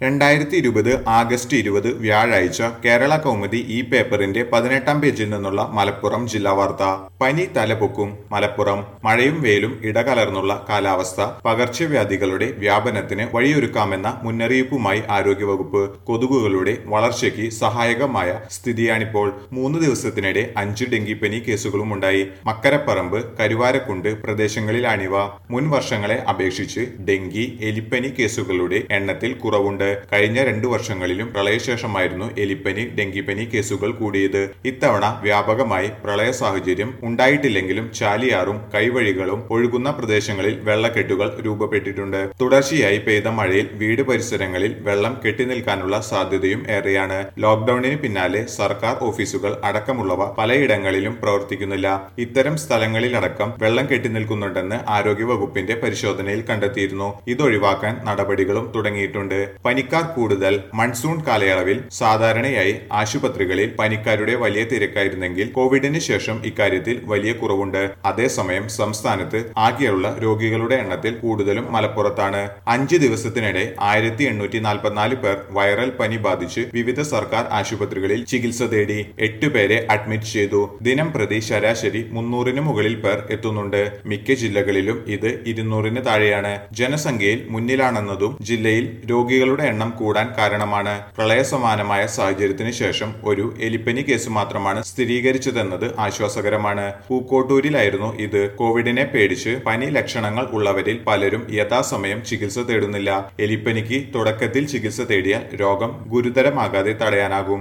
രണ്ടായിരത്തി ഇരുപത് ആഗസ്റ്റ് ഇരുപത് വ്യാഴാഴ്ച കേരള കൗമുദി ഈ പേപ്പറിന്റെ പതിനെട്ടാം പേജിൽ നിന്നുള്ള മലപ്പുറം ജില്ലാ വാർത്ത പനി തലപൊക്കും മലപ്പുറം മഴയും വെയിലും ഇടകലർന്നുള്ള കാലാവസ്ഥ പകർച്ചവ്യാധികളുടെ വ്യാപനത്തിന് വഴിയൊരുക്കാമെന്ന മുന്നറിയിപ്പുമായി ആരോഗ്യവകുപ്പ് കൊതുകുകളുടെ വളർച്ചയ്ക്ക് സഹായകമായ സ്ഥിതിയാണിപ്പോൾ മൂന്ന് ദിവസത്തിനിടെ അഞ്ച് ഡെങ്കിപ്പനി കേസുകളും ഉണ്ടായി മക്കരപ്പറമ്പ് കരുവാരക്കുണ്ട് പ്രദേശങ്ങളിലാണിവ മുൻ വർഷങ്ങളെ അപേക്ഷിച്ച് ഡെങ്കി എലിപ്പനി കേസുകളുടെ എണ്ണത്തിൽ കുറവുണ്ട് കഴിഞ്ഞ രണ്ടു വർഷങ്ങളിലും പ്രളയശേഷമായിരുന്നു എലിപ്പനി ഡെങ്കിപ്പനി കേസുകൾ കൂടിയത് ഇത്തവണ വ്യാപകമായി പ്രളയ സാഹചര്യം ഉണ്ടായിട്ടില്ലെങ്കിലും ചാലിയാറും കൈവഴികളും ഒഴുകുന്ന പ്രദേശങ്ങളിൽ വെള്ളക്കെട്ടുകൾ രൂപപ്പെട്ടിട്ടുണ്ട് തുടർച്ചയായി പെയ്ത മഴയിൽ വീട് പരിസരങ്ങളിൽ വെള്ളം കെട്ടിനിൽക്കാനുള്ള സാധ്യതയും ഏറെയാണ് ലോക്ഡൌണിന് പിന്നാലെ സർക്കാർ ഓഫീസുകൾ അടക്കമുള്ളവ പലയിടങ്ങളിലും പ്രവർത്തിക്കുന്നില്ല ഇത്തരം സ്ഥലങ്ങളിലടക്കം വെള്ളം കെട്ടിനിൽക്കുന്നുണ്ടെന്ന് ആരോഗ്യവകുപ്പിന്റെ പരിശോധനയിൽ കണ്ടെത്തിയിരുന്നു ഇതൊഴിവാക്കാൻ നടപടികളും തുടങ്ങിയിട്ടുണ്ട് പനിക്കാർ കൂടുതൽ മൺസൂൺ കാലയളവിൽ സാധാരണയായി ആശുപത്രികളിൽ പനിക്കാരുടെ വലിയ തിരക്കായിരുന്നെങ്കിൽ കോവിഡിന് ശേഷം ഇക്കാര്യത്തിൽ വലിയ കുറവുണ്ട് അതേസമയം സംസ്ഥാനത്ത് ആകെയുള്ള രോഗികളുടെ എണ്ണത്തിൽ കൂടുതലും മലപ്പുറത്താണ് അഞ്ച് ദിവസത്തിനിടെ ആയിരത്തി എണ്ണൂറ്റി നാൽപ്പത്തിനാല് പേർ വൈറൽ പനി ബാധിച്ച് വിവിധ സർക്കാർ ആശുപത്രികളിൽ ചികിത്സ തേടി എട്ട് പേരെ അഡ്മിറ്റ് ചെയ്തു ദിനം പ്രതി ശരാശരി മുന്നൂറിന് മുകളിൽ പേർ എത്തുന്നുണ്ട് മിക്ക ജില്ലകളിലും ഇത് ഇരുന്നൂറിന് താഴെയാണ് ജനസംഖ്യയിൽ മുന്നിലാണെന്നതും ജില്ലയിൽ രോഗികളുടെ എണ്ണം കൂടാൻ കാരണമാണ് പ്രളയസമാനമായ സാഹചര്യത്തിന് ശേഷം ഒരു എലിപ്പനി കേസ് മാത്രമാണ് സ്ഥിരീകരിച്ചതെന്നത് ആശ്വാസകരമാണ് പൂക്കോട്ടൂരിലായിരുന്നു ഇത് കോവിഡിനെ പേടിച്ച് പനി ലക്ഷണങ്ങൾ ഉള്ളവരിൽ പലരും യഥാസമയം ചികിത്സ തേടുന്നില്ല എലിപ്പനിക്ക് തുടക്കത്തിൽ ചികിത്സ തേടിയാൽ രോഗം ഗുരുതരമാകാതെ തടയാനാകും